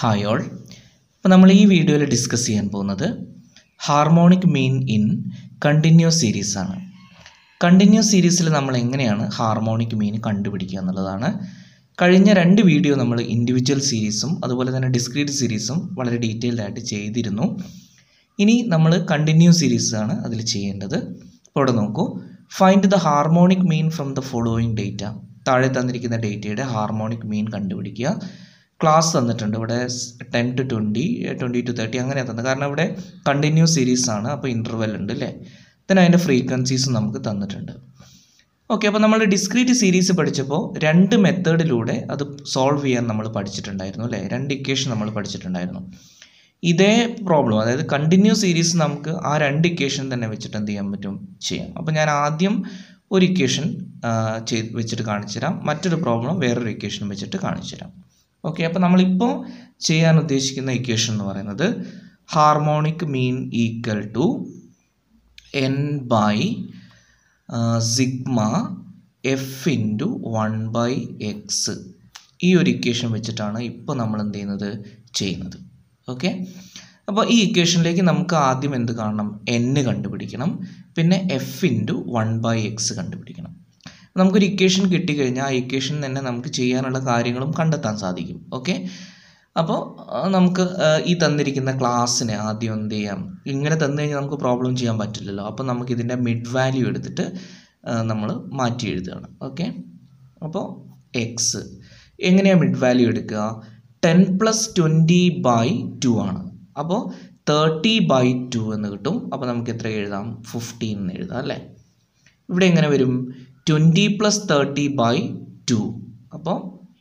hi all അപ്പോൾ നമ്മൾ ഈ വീഡിയോയിൽ ഡിസ്കസ് ചെയ്യാൻ പോകുന്നത് harmonic mean in continuous series ആണ് കണ്ടിന്യൂസ് സീരീസിൽ നമ്മൾ എങ്ങനെയാണ് ഹാർമോണിക് മീൻ കണ്ടുപിടിക്കുക എന്നുള്ളതാണ് കഴിഞ്ഞ രണ്ട് വീഡിയോ നമ്മൾ ഇൻഡിവിജ്വൽ സീരീസും അതുപോലെ തന്നെ ഡിസ്ക്രീറ്റ് സീരീസും വളരെ ഡീറ്റെയിൽഡ് ആയിട്ട് ചെയ്തിരുന്നു ഇനി നമ്മൾ കണ്ടിന്യൂസ് സീരീസ് ആണ് അതിൽ ചെയ്യേണ്ടത് അപ്പോൾ ഇവിടെ നോക്കൂ find the harmonic mean from the following data താഴെ തന്നിരിക്കുന്ന ഡേറ്റയുടെ ഹാർമോണിക് മീൻ കണ്ടുപിടിക്കുക ക്ലാസ് തന്നിട്ടുണ്ട് ഇവിടെ ten to twenty twenty to thirty അങ്ങനെയാണ് തന്നത് കാരണം ഇവിടെ കണ്ടിന്യൂസ് സീരീസ് ആണ് അപ്പോൾ ഇൻ്റർവെൽ ഉണ്ട് അല്ലേ then അതിൻ്റെ ഫ്രീക്വൻസീസും നമുക്ക് തന്നിട്ടുണ്ട് ഓക്കെ അപ്പോൾ നമ്മൾ ഡിസ്ക്രീറ്റ് സീരീസ് പഠിച്ചപ്പോൾ രണ്ട് മെത്തേഡിലൂടെ അത് സോൾവ് ചെയ്യാൻ നമ്മൾ പഠിച്ചിട്ടുണ്ടായിരുന്നു അല്ലേ രണ്ട് ഇക്വേഷൻ നമ്മൾ പഠിച്ചിട്ടുണ്ടായിരുന്നു ഇതേ പ്രോബ്ലം അതായത് കണ്ടിന്യൂസ് സീരീസ് നമുക്ക് ആ രണ്ട് ഇക്വേഷൻ തന്നെ വെച്ചിട്ട് എന്ത് ചെയ്യാൻ പറ്റും ചെയ്യാം അപ്പോൾ ഞാൻ ആദ്യം ഒരു ഇക്വേഷൻ ചെയ്ത് വെച്ചിട്ട് കാണിച്ചു തരാം മറ്റൊരു പ്രോബ്ലം വേറൊരു ഇക്വേഷൻ വെച്ചിട്ട് കാണിച്ചു തരാം ഓക്കെ അപ്പോൾ നമ്മളിപ്പോൾ ചെയ്യാൻ ഉദ്ദേശിക്കുന്ന ഇക്വേഷൻ എന്ന് പറയുന്നത് harmonic mean equal to N by sigma F into one by X ഈ ഒരു ഇക്വേഷൻ വെച്ചിട്ടാണ് ഇപ്പോൾ നമ്മൾ എന്ത് ചെയ്യുന്നത് ചെയ്യുന്നത് ഓക്കെ അപ്പോൾ ഈ ഇക്വേഷനിലേക്ക് നമുക്ക് ആദ്യം എന്ത് കാണണം എൻ കണ്ടുപിടിക്കണം പിന്നെ F into one by X കണ്ടുപിടിക്കണം നമുക്കൊരു ഇക്വേഷൻ കിട്ടിക്കഴിഞ്ഞാൽ ആ ഇക്വേഷൻ തന്നെ നമുക്ക് ചെയ്യാനുള്ള കാര്യങ്ങളും കണ്ടെത്താൻ സാധിക്കും ഓക്കെ അപ്പോൾ നമുക്ക് ഈ തന്നിരിക്കുന്ന ക്ലാസ്സിനെ ആദ്യം എന്ത് ചെയ്യാം ഇങ്ങനെ തന്നു കഴിഞ്ഞാൽ നമുക്ക് പ്രോബ്ലം ചെയ്യാൻ പറ്റില്ലല്ലോ അപ്പോൾ നമുക്ക് ഇതിൻ്റെ മിഡ് വാല്യൂ എടുത്തിട്ട് നമ്മൾ മാറ്റി എഴുതുകയാണ് ഓക്കെ അപ്പോൾ എക്സ് എങ്ങനെയാണ് മിഡ് വാല്യൂ എടുക്കുക ten plus twenty by two ആണ് അപ്പോൾ തേർട്ടി ബൈ ടു എന്ന് കിട്ടും അപ്പോൾ നമുക്ക് എത്ര എഴുതാം ഫിഫ്റ്റീൻ എന്ന് എഴുതാം അല്ലേ ഇവിടെ എങ്ങനെ വരും twenty plus thirty by two അപ്പോൾ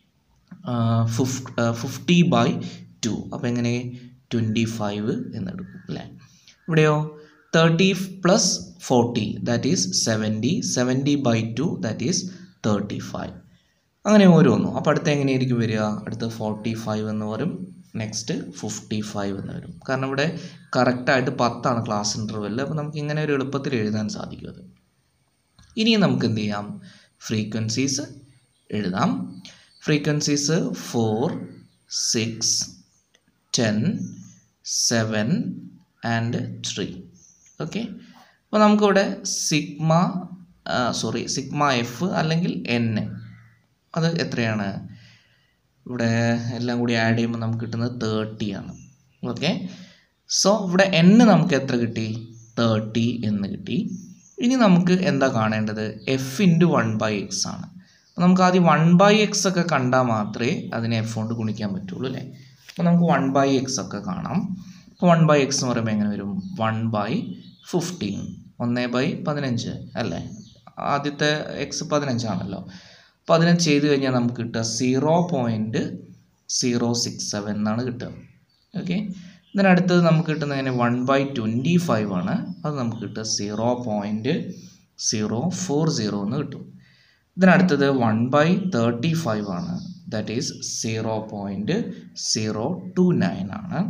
ഫിഫ്റ്റി ബൈ ടു അപ്പോൾ എങ്ങനെ ട്വൻറ്റി ഫൈവ് എന്നെടുക്കും അല്ലേ ഇവിടെയോ thirty plus forty that is seventy seventy by two that is thirty five അങ്ങനെ ഓരോന്നും അപ്പോൾ അടുത്ത എങ്ങനെയായിരിക്കും വരിക അടുത്ത് ഫോർട്ടി ഫൈവ് എന്ന് വരും നെക്സ്റ്റ് ഫിഫ്റ്റി ഫൈവ് എന്ന് വരും കാരണം ഇവിടെ കറക്റ്റായിട്ട് പത്താണ് ക്ലാസ് ഇൻ്റർവെല്ല് അപ്പോൾ നമുക്ക് ഇങ്ങനെ ഒരു എളുപ്പത്തിൽ എഴുതാൻ സാധിക്കും അത് ഇനി നമുക്ക് എന്ത് ചെയ്യാം ഫ്രീക്വൻസീസ് എഴുതാം frequencies four six ten seven and three okay അപ്പോൾ നമുക്കിവിടെ സിഗ്മ സോറി സിഗ്മ എഫ് അല്ലെങ്കിൽ എൻ അത് എത്രയാണ് ഇവിടെ എല്ലാം കൂടി ആഡ് ചെയ്യുമ്പോൾ നമുക്ക് കിട്ടുന്നത് തേർട്ടി ആണ് ഓക്കെ സോ ഇവിടെ എൻ നമുക്ക് എത്ര കിട്ടി തേർട്ടി എന്ന് കിട്ടി ഇനി നമുക്ക് എന്താ കാണേണ്ടത് F into one by X ആണ് അപ്പോൾ നമുക്ക് ആദ്യം വൺ ബൈ എക്സ് ഒക്കെ കണ്ടാൽ മാത്രമേ അതിനെ എഫ് കൊണ്ട് ഗുണിക്കാൻ പറ്റുള്ളൂ അല്ലേ അപ്പോൾ നമുക്ക് വൺ ബൈ എക്സ് ഒക്കെ കാണാം അപ്പോൾ വൺ ബൈ എക്സ് എന്ന് പറയുമ്പോൾ എങ്ങനെ വരും വൺ ബൈ ഫിഫ്റ്റീൻ ഒന്ന് ബൈ പതിനഞ്ച് അല്ലേ ആദ്യത്തെ എക്സ് പതിനഞ്ചാണല്ലോ അപ്പോൾ അതിനെ ചെയ്ത് കഴിഞ്ഞാൽ നമുക്ക് കിട്ടുക zero point zero six seven എന്നാണ് കിട്ടുക ഓക്കെ ഇതിനടുത്തത് നമുക്ക് കിട്ടുന്നത് എങ്ങനെ വൺ ബൈ ട്വൻറ്റി ഫൈവ് ആണ് അത് നമുക്ക് കിട്ടുക zero point zero four zero എന്ന് കിട്ടും ഇതിനടുത്തത് വൺ ബൈ തേർട്ടി ഫൈവ് ആണ് that is zero point zero two nine ആണ്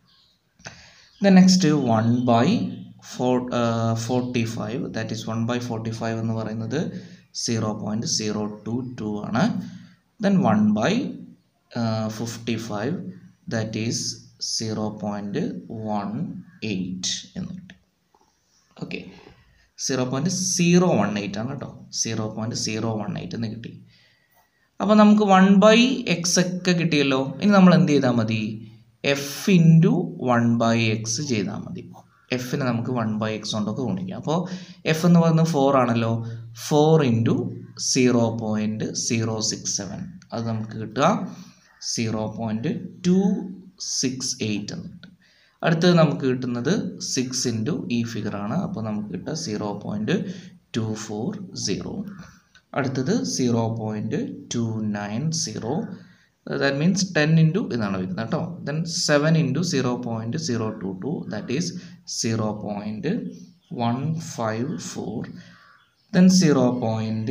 the next one by four forty five that is one by forty five എന്ന് പറയുന്നത് zero point zero two two ആണ് then one by fifty five that is zero point one eight എന്ന് കിട്ടി okay zero point zero one eight ആണ് കേട്ടോ zero point zero one eight എന്ന് കിട്ടി അപ്പോൾ നമുക്ക് വൺ ബൈ എക്സ് ഒക്കെ കിട്ടിയല്ലോ ഇനി നമ്മൾ എന്ത് ചെയ്താൽ മതി F into one by X ചെയ്താൽ മതി എഫിനെ നമുക്ക് വൺ ബൈ എക്സ് കൊണ്ടൊക്കെ ഗുണിക്കാം അപ്പോൾ എഫ് എന്ന് പറയുന്നത് ഫോർ ആണല്ലോ four into zero point zero six seven അത് നമുക്ക് കിട്ടുക zero point two six eight എന്ന് കിട്ടും അടുത്തത് നമുക്ക് കിട്ടുന്നത് സിക്സ് ഇൻറ്റു ഈ ഫിഗറാണ് അപ്പോൾ നമുക്ക് കിട്ടുക zero point two four zero അടുത്തത് zero point two nine zero that means ten into ഇതാണ് വരുന്നത് കേട്ടോ then seven into zero point zero two two that is zero point one five four then zero point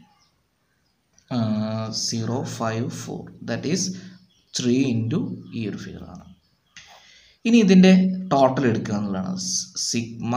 zero five four that is three into ഈ ഒരു ഫിഗറാണ് ഇനി ഇതിൻ്റെ total എടുക്കുക എന്നുള്ളതാണ് sigma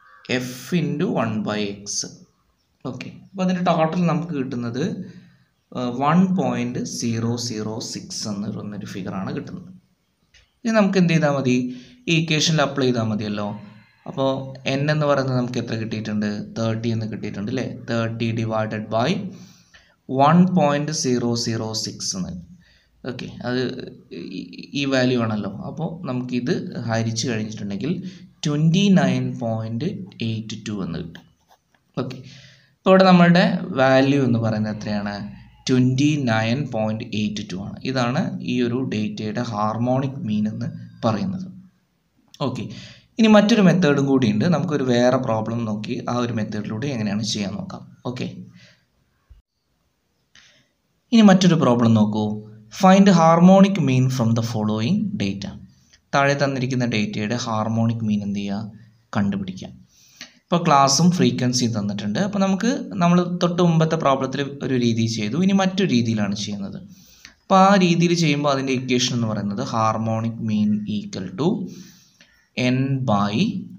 F into one by X okay അപ്പോൾ അതിൻ്റെ total നമുക്ക് കിട്ടുന്നത് one point zero zero six എന്ന് പറയുന്നൊരു ഫിഗറാണ് കിട്ടുന്നത് ഇനി നമുക്ക് എന്ത് ചെയ്താൽ മതി ഈ ഇക്വേഷനിൽ അപ്ലൈ ചെയ്താൽ മതിയല്ലോ അപ്പോൾ എൻ എന്ന് പറയുന്നത് നമുക്ക് എത്ര കിട്ടിയിട്ടുണ്ട് തേർട്ടി എന്ന് കിട്ടിയിട്ടുണ്ട് അല്ലേ thirty divided by one point zero zero six എന്ന് ഓക്കെ അത് ഈ- ഈ വാല്യൂ ആണല്ലോ അപ്പോൾ നമുക്കിത് ഹരിച്ച് കഴിഞ്ഞിട്ടുണ്ടെങ്കിൽ twenty nine point eight two എന്ന് കിട്ടും ഓക്കെ ഇപ്പോൾ ഇവിടെ നമ്മളുടെ വാല്യൂ എന്ന് പറയുന്നത് എത്രയാണ് twenty nine point eight two ആണ് ഇതാണ് ഈ ഒരു ഡേറ്റയുടെ ഹാർമോണിക് മീൻ എന്ന് പറയുന്നത് ഓക്കെ ഇനി മറ്റൊരു മെത്തേഡും കൂടിയുണ്ട് നമുക്കൊരു വേറെ പ്രോബ്ലം നോക്കി ആ ഒരു മെത്തേഡിലൂടെ എങ്ങനെയാണ് ചെയ്യാൻ നോക്കാം ഓക്കെ ഇനി മറ്റൊരു പ്രോബ്ലം നോക്കൂ find harmonic mean from the following data താഴെ തന്നിരിക്കുന്ന ഡേറ്റയുടെ ഹാർമോണിക് മീൻ എന്ത് ചെയ്യുക കണ്ടുപിടിക്കാം ഇപ്പോൾ ക്ലാസ്സും ഫ്രീക്വൻസിയും തന്നിട്ടുണ്ട് അപ്പോൾ നമുക്ക് നമ്മൾ തൊട്ട് മുമ്പത്തെ പ്രോബ്ലത്തിൽ ഒരു രീതി ചെയ്തു ഇനി മറ്റൊരു രീതിയിലാണ് ചെയ്യുന്നത് അപ്പോൾ ആ രീതിയിൽ ചെയ്യുമ്പോൾ അതിൻ്റെ ഇക്വേഷൻ എന്ന് പറയുന്നത് harmonic mean equal to N by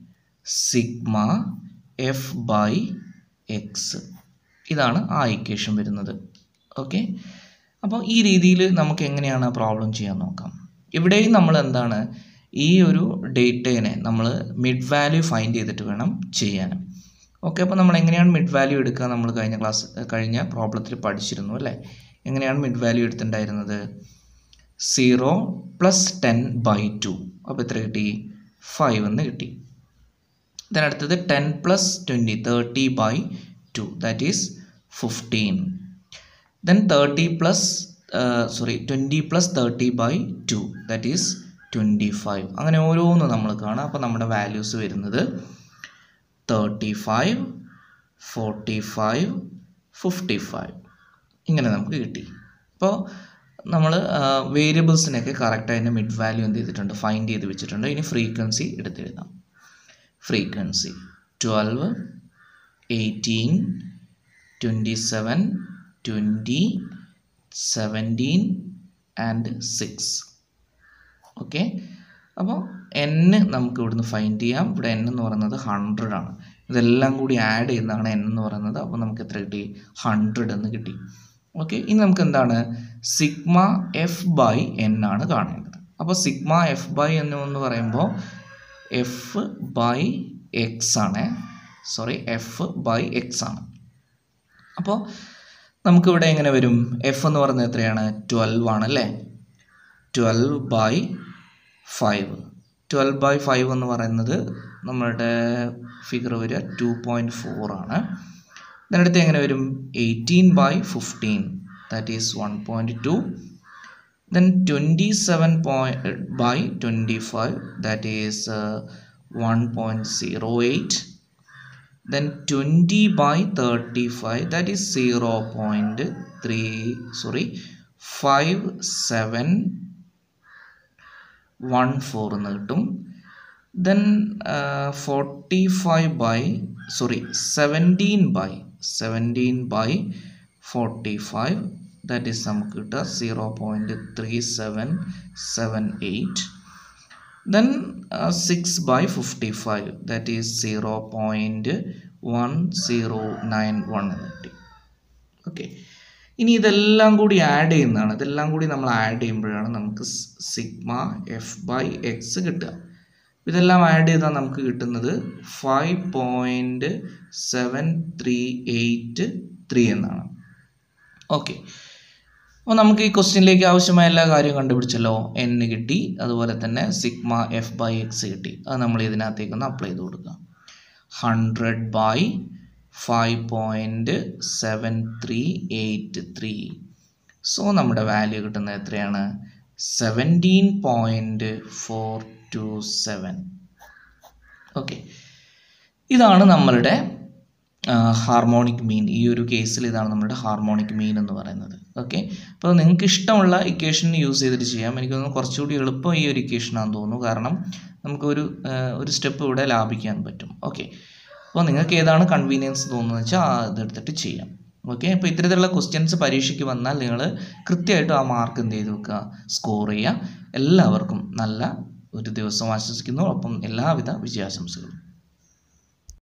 sigma F by X ഇതാണ് ആ ഇക്വേഷൻ വരുന്നത് ഓക്കെ അപ്പോൾ ഈ രീതിയിൽ നമുക്ക് എങ്ങനെയാണ് പ്രോബ്ലം ചെയ്യാൻ നോക്കാം ഇവിടെയും നമ്മൾ എന്താണ് ഈ ഒരു ഡേറ്റേനെ നമ്മൾ മിഡ് വാല്യൂ ഫൈൻഡ് ചെയ്തിട്ട് വേണം ചെയ്യാൻ ഓക്കെ അപ്പോൾ നമ്മൾ എങ്ങനെയാണ് മിഡ് വാല്യൂ എടുക്കുക നമ്മൾ കഴിഞ്ഞ ക്ലാസ് കഴിഞ്ഞ പ്രോബ്ലത്തിൽ പഠിച്ചിരുന്നു അല്ലേ എങ്ങനെയാണ് മിഡ് വാല്യൂ എടുത്തിട്ടുണ്ടായിരുന്നത് zero plus ten by two അപ്പോൾ എത്ര കിട്ടി ഫൈവ് എന്ന് കിട്ടി then അടുത്തത് ten plus twenty thirty by two that is fifteen then thirty plus sorry twenty plus thirty by two that is twenty five അങ്ങനെ ഓരോന്ന് നമ്മൾ കാണാം അപ്പോൾ നമ്മുടെ വാല്യൂസ് വരുന്നത് thirty five forty five fifty five ഇങ്ങനെ നമുക്ക് കിട്ടി അപ്പോൾ നമ്മൾ വേരിയബിൾസിനൊക്കെ കറക്റ്റ് അതിൻ്റെ മിഡ് വാല്യൂ എന്ത് ചെയ്തിട്ടുണ്ട് ഫൈൻഡ് ചെയ്ത് വെച്ചിട്ടുണ്ട് ഇനി ഫ്രീക്വൻസി എടുത്തെഴുതാം frequency twelve eighteen twenty seven twenty seventeen and six okay അപ്പോൾ എൻ നമുക്ക് ഇവിടുന്ന് ഫൈൻഡ് ചെയ്യാം ഇവിടെ എൻ എന്ന് പറയുന്നത് ഹൺഡ്രഡ് ആണ് ഇതെല്ലാം കൂടി ആഡ് ചെയ്യുന്നതാണ് എൻ എന്ന് പറയുന്നത് അപ്പോൾ നമുക്ക് എത്ര കിട്ടി ഹൺഡ്രഡ് എന്ന് കിട്ടി ഓക്കെ ഇനി നമുക്ക് എന്താണ് സിഗ്മ എഫ് ബൈ എൻ ആണ് കാണേണ്ടത് അപ്പോൾ സിഗ്മ എഫ് ബൈ എൻ എന്ന് പറയുമ്പോൾ എഫ് ബൈ എക്സ് ആണ് സോറി എഫ് ബൈ എക്സ് ആണ് അപ്പോൾ നമുക്കിവിടെ എങ്ങനെ വരും എഫ് എന്ന് പറയുന്നത് എത്രയാണ് ട്വൽവ് ആണ് അല്ലേ twelve by five twelve by five എന്ന് പറയുന്നത് നമ്മളുടെ ഫിഗർ വരിക ടു പോയിൻറ്റ് ഫോർ ആണ് ഇതിനടുത്ത് എങ്ങനെ വരും eighteen by fifteen that is one point two then 27 by 25 that is uh, 1.08 then 20 by 35 that is 0.3 sorry 57 14 എന്ന് കിട്ടും then uh, 45 by sorry 17 by 17 by 45 that is നമുക്ക് കിട്ടുക zero point three seven seven eight then six by fifty five that is zero point one zero nine one എന്ന് കിട്ടി okay ഇനി ഇതെല്ലാം കൂടി add ചെയ്യുന്നതാണ് ഇതെല്ലാം കൂടി നമ്മൾ ആഡ് ചെയ്യുമ്പോഴാണ് നമുക്ക് സിഗ്മ എഫ് ബൈ എക്സ് കിട്ടുക ഇതെല്ലാം ആഡ് ചെയ്താൽ നമുക്ക് കിട്ടുന്നത് five point seven three eight three എന്നാണ് ഓക്കെ അപ്പോൾ നമുക്ക് ഈ ക്വസ്റ്റ്യനിലേക്ക് ആവശ്യമായ എല്ലാ കാര്യവും കണ്ടുപിടിച്ചല്ലോ എൻ കിട്ടി അതുപോലെ തന്നെ സിഗ്മ എഫ് ബൈ എക്സ് കിട്ടി അത് നമ്മൾ ഇതിനകത്തേക്ക് ഒന്ന് അപ്ലൈ ചെയ്ത് കൊടുക്കുക hundred by five point seven three eight three so നമ്മുടെ വാല്യൂ കിട്ടുന്നത് എത്രയാണ് seventeen point four two seven okay ഇതാണ് നമ്മളുടെ ഹാർമോണിക് മീൻ ഈ ഒരു കേസിൽ ഇതാണ് നമ്മുടെ ഹാർമോണിക് മീൻ എന്ന് പറയുന്നത് ഓക്കെ അപ്പോൾ നിങ്ങൾക്ക് ഇഷ്ടമുള്ള ഇക്വേഷൻ യൂസ് ചെയ്തിട്ട് ചെയ്യാം എനിക്ക് തോന്നുന്നു കുറച്ചുകൂടി എളുപ്പം ഈ ഒരു ഇക്വേഷനാണെന്ന് തോന്നുന്നു കാരണം നമുക്ക് ഒരു ഒരു സ്റ്റെപ്പ് ഇവിടെ ലാഭിക്കാൻ പറ്റും ഓക്കെ അപ്പോൾ നിങ്ങൾക്ക് ഏതാണ് കൺവീനിയൻസ് തോന്നുന്നത് വെച്ചാൽ ആ ഇതെടുത്തിട്ട് ചെയ്യാം ഓക്കെ അപ്പോൾ ഇത്തരത്തിലുള്ള ക്വസ്റ്റ്യൻസ് പരീക്ഷയ്ക്ക് വന്നാൽ നിങ്ങൾ കൃത്യമായിട്ട് ആ മാർക്ക് എന്ത് ചെയ്ത് വെക്കുക സ്കോർ ചെയ്യുക എല്ലാവർക്കും നല്ല ഒരു ദിവസം ആശംസിക്കുന്നു ഒപ്പം എല്ലാവിധ വിജയാശംസകളും